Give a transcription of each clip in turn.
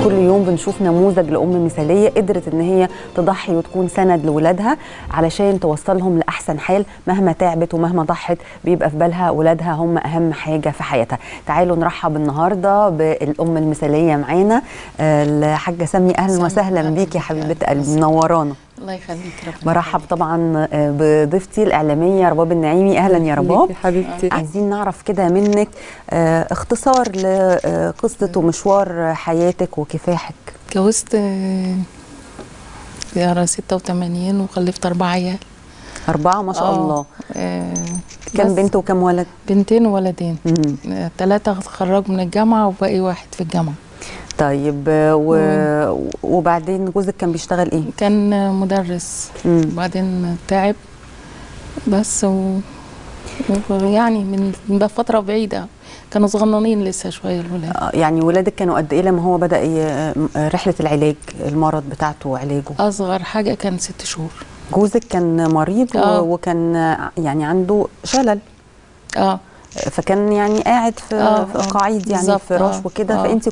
كل يوم بنشوف نموذج لام مثاليه قدرت ان هي تضحي وتكون سند لاولادها علشان توصلهم لاحسن حال مهما تعبت ومهما ضحت بيبقى في بالها اولادها هم اهم حاجه في حياتها تعالوا نرحب النهارده بالام المثاليه معانا آه، الحاجه سامي اهلا سامي، وسهلا أهلاً بيكي يا بيك، حبيبه أهلاً قلبي وسهلاً. منورانا الله يخليك ربنا برحب طبعا آه، بضيفتي الاعلاميه رباب النعيمي اهلا يا رباب يا حبيبتي عايزين نعرف كده منك آه، اختصار لقصه ومشوار حياتك وكفاحك اتجوزت آه، في 86 وخلفت أربع عيال أربعة ما شاء آه، الله آه، كم بس بنت وكم ولد؟ بنتين وولدين مم. آه، ثلاثة اتخرجوا من الجامعة وباقي واحد في الجامعة طيب آه، و... وبعدين جوزك كان بيشتغل ايه؟ كان آه، مدرس مم. وبعدين تعب بس و... و- يعني من من فترة بعيدة كانوا صغننين لسه شوية الولاد آه، يعني ولادك كانوا قد ايه لما هو بدأ ي... آه، رحلة العلاج المرض بتاعته وعلاجه؟ أصغر حاجة كان ست شهور جوزك كان مريض و... آه. وكان آه، يعني عنده شلل اه فكان يعني قاعد في, آه، في آه، قاعد يعني بالظبط، فراش آه، وكده آه. فانت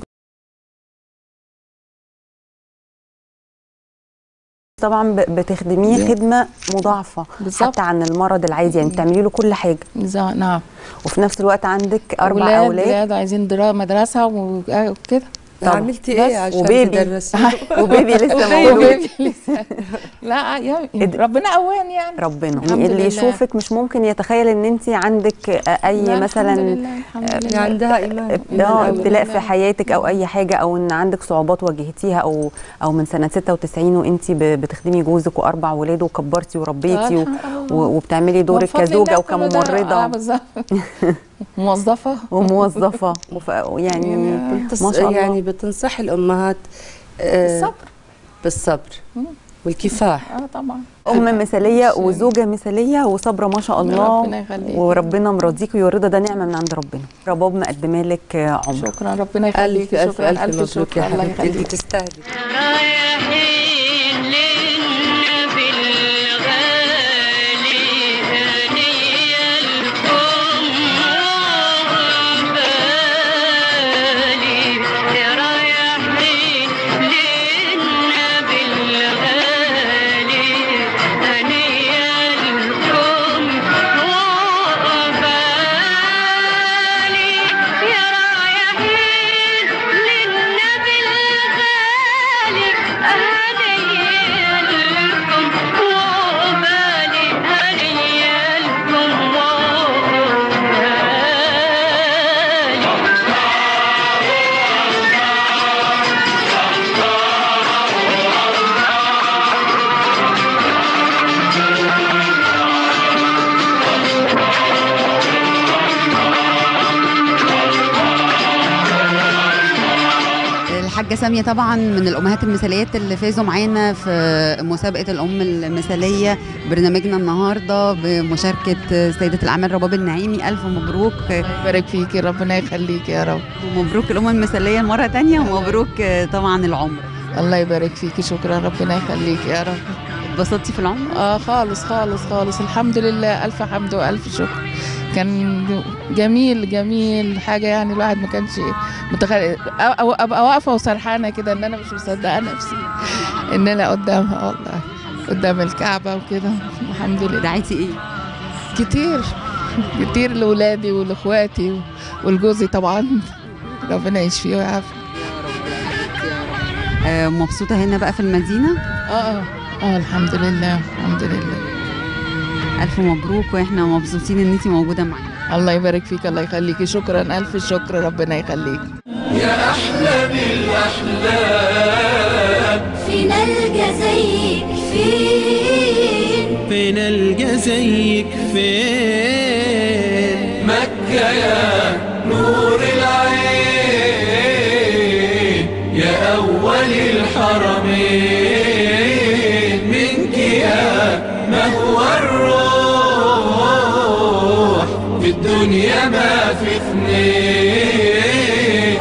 طبعا ب- بتخدميه ب- خدمه مضاعفه بالظبط. حتى عن المرض العادي يعني بتعملي له كل حاجه زا- نعم وفي نفس الوقت عندك اربع أولاد اولاد ولاد عايزين درا مدرسة و- آه، وكده طبعا. عملتي بس ايه عشان وبيبي. تدرسي وبيبي لسه مولود وبيبي لسه لا يا إد- ربنا قوان يعني ربنا الحمد يعني اللي لله. يشوفك مش ممكن يتخيل ان انت عندك اي لا، مثلا الحمد لله الحمد يعني لله عندها ايمان اه إيمان قوي. ابتلاء في حياتك او اي حاجه او ان عندك صعوبات واجهتيها او او من سنه 96 وانت ب- بتخدمي جوزك واربع ولاد وكبرتي وربيتي و- الحمد لله. و- وبتعملي دورك والفضل كزوجه الله كله ده. آه، وكممرضه بالظبط موظفة وموظفه وف... يعني بتص... ما شاء الله يعني بتنصحي الامهات آه، الصبر بالصبر مم. والكفاح اه طبعا ام مثاليه وزوجه مثاليه وصابره ما شاء الله ربنا يخليك وربنا مرضيكي والرضا ده نعمه من عند ربنا رباب مقدمه لك عمر شكرا ربنا يخليك الف الف شكرا الف مبروك شكر يا الله حبيبتي انت يخليك تستاهلي رايحين للنبي الغالي هدية لكم وعقبالي رايحين للنبي الغالي هدية لكم وعقبالي يا رايحين للنبي الغالي هدية لكم وعقبالي هدية لكم وعقبالي الحاجة سامية طبعا من الأمهات المثاليات اللي فازوا معانا في مسابقة الأم المثالية برنامجنا النهاردة بمشاركة سيدة الأعمال رباب النعيمي ألف مبروك يبارك فيكي ربنا يخليك يا رب ومبروك الأم المثالية مرة تانية ومبروك طبعا العمر الله يبارك فيكي شكرا ربنا يخليك يا رب اتبسطتي في العمر؟ اه خالص خالص خالص الحمد لله الف حمد والف شكر كان جميل جميل حاجه يعني الواحد ما كانش متخيل أو- أو- ابقى واقفه وسرحانه كده ان انا مش مصدقه نفسي ان انا قدامها والله قدام الكعبه وكده الحمد لله دعيتي إيه؟ كتير كتير لاولادي ولاخواتي ولجوزي طبعا ربنا يشفيه ويعافيه آه، مبسوطة هنا بقى في المدينة اه اه اه الحمد لله الحمد لله ألف مبروك وإحنا مبسوطين إن أنتي موجودة معانا الله يبارك فيك الله يخليكي شكرا الف شكر ربنا يخليك فينا نلقى زيك فين فين القى زيك فين مكة يا نور العين يا أول الحرمين منك يا مهوى الروح في الدنيا ما في اثنين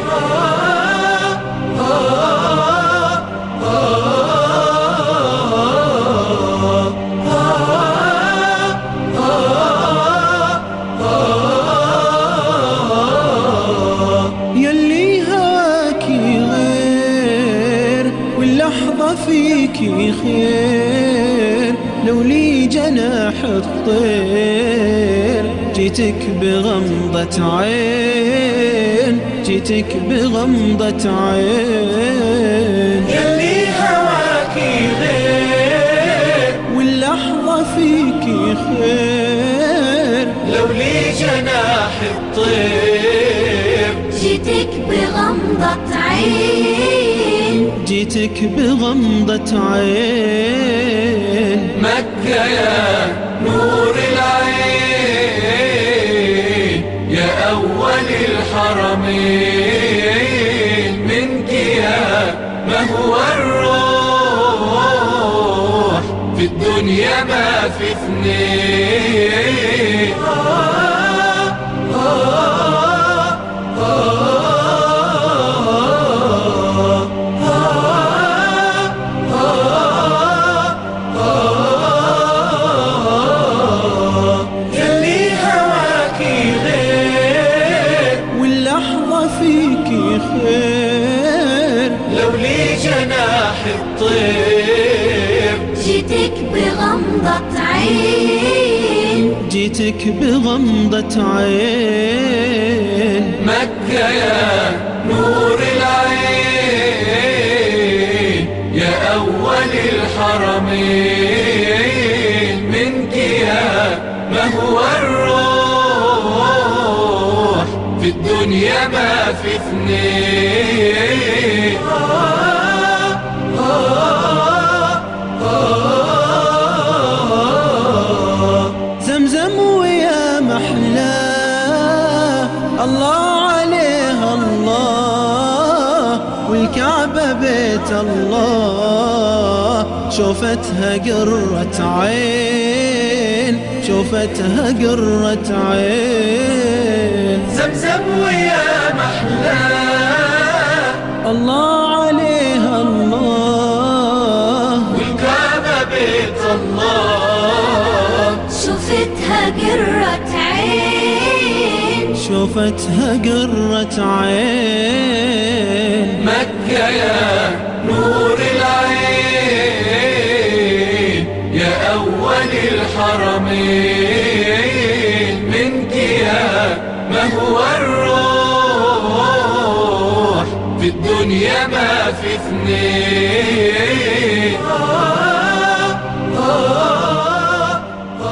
يلي هواكي غير واللحظة فيكي خير لو لي جناح الطير جيتك بغمضة عين جيتك بغمضة عين يلي هواكي غير واللحظة فيكي خير لو لي جناح الطير جيتك بغمضة عين جيتك بغمضة عين مكة يا نور العين يا أول الحرمين منك يا مهوى الروح في الدنيا ما في اثنين يلي هواكي غير واللحظة فيكي خير لو لي جناح الطير جيتك بغمضة عين جيتك بغمضة عين مكة يا نور العين يا أول الحرمين منك يا مهوى الروح في الدنيا ما في اثنين زمزم ويا محلاه الله عليها الله والكعبة بيت الله شوفتها قرة عين شوفتها قرة عين زمزم ويا محلاه الله عليها الله والكعبة بيت الله شفتها قرة عين شوفتها قرة عين مكة يا نور العين يا أول الحرمين منك يا مهوى الروح في الدنيا ما في اثنين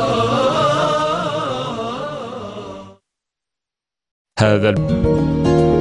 هذا